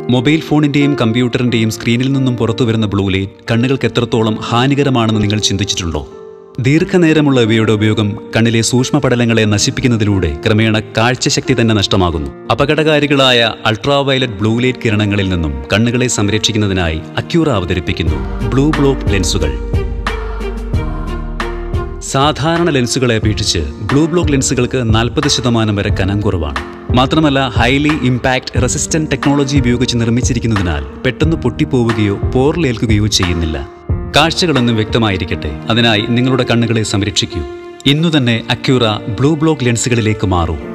mobile ഫോണിന്റെയും കമ്പ്യൂട്ടറിന്റെയും സ്ക്രീനിൽ നിന്നും പുറത്തുവരുന്ന ബ്ലൂ ലൈറ്റ് കണ്ണുകൾക്ക് എത്രത്തോളം ഹാനികരമാണെന്ന് നിങ്ങൾ ചിന്തിച്ചിട്ടുണ്ടോ ദീർഘനേരമുള്ള ഇവയുടെ ഉപയോഗം കണ്ണിലെ സൂക്ഷ്മപടലങ്ങളെ നശിപ്പിക്കുന്നതിലൂടെ ക്രമേണ കാഴ്ചശക്തി തന്നെ നഷ്ടമാകുന്നു അപകടകാരികളായ അൾട്രാവയലറ്റ് ബ്ലൂ ലൈറ്റ് കിരണങ്ങളിൽ നിന്നും കണ്ണുകളെ സംരക്ഷിക്കുന്നതിനായി അക്യൂറ അവതരിപ്പിക്കുന്നു ബ്ലൂ ബ്ലോക്ക് ലെൻസുകൾ സാധാരണ ലെൻസുകളെ അപേക്ഷിച്ച് ബ്ലൂ ബ്ലോക്ക് ലെൻസുകൾക്ക് നാൽപ്പത് ശതമാനം വരെ കനം കുറവാണ് മാത്രമല്ല ഹൈലി ഇമ്പാക്ട് റെസിസ്റ്റന്റ് ടെക്നോളജി ഉപയോഗിച്ച് നിർമ്മിച്ചിരിക്കുന്നതിനാൽ പെട്ടെന്ന് പൊട്ടിപ്പോവുകയോ പോറിലേൽക്കുകയോ ചെയ്യുന്നില്ല കാഴ്ചകളൊന്നും വ്യക്തമായിരിക്കട്ടെ അതിനായി നിങ്ങളുടെ കണ്ണുകളെ സംരക്ഷിക്കൂ ഇന്നു തന്നെ അക്യൂറ ബ്ലൂ ബ്ലോക്ക് ലെൻസുകളിലേക്ക് മാറൂ